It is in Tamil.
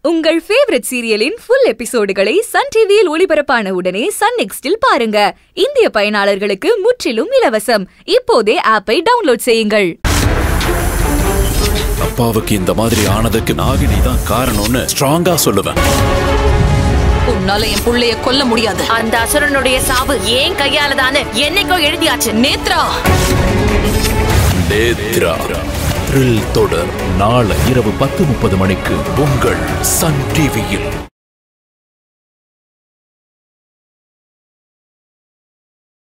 உங்கள் ஃபேவரட் சீரியலின் ஃபுல் எபிசோடுகளை சன் டிவியில் ஒளிபரப்பான உடனே சன் நெக்ஸ்டில் பாருங்க இந்திய பயனாளர்களுக்கு முற்றிலும் இலவசம் இப்போதே ஆப்பை டவுன்லோட் செய்யுங்கள் அப்பாவுக்கு இந்த மாதிரி ஆனதுக்கு நாகினி தான் காரணம்னு ஸ்ட்ராங்கா சொல்லுவேன் உன்னால என் புள்ளைய கொல்ல முடியாது அந்த அசுரனுடைய சாவு ஏன் கையாலதான்னு என்னைக்கோ எழுதியாச்சு நேத்ரா நேத்ரா த்ரில் தொடர் நாளை இரவு பத்து முப்பது மணிக்கு உங்கள் சன் டிவியில்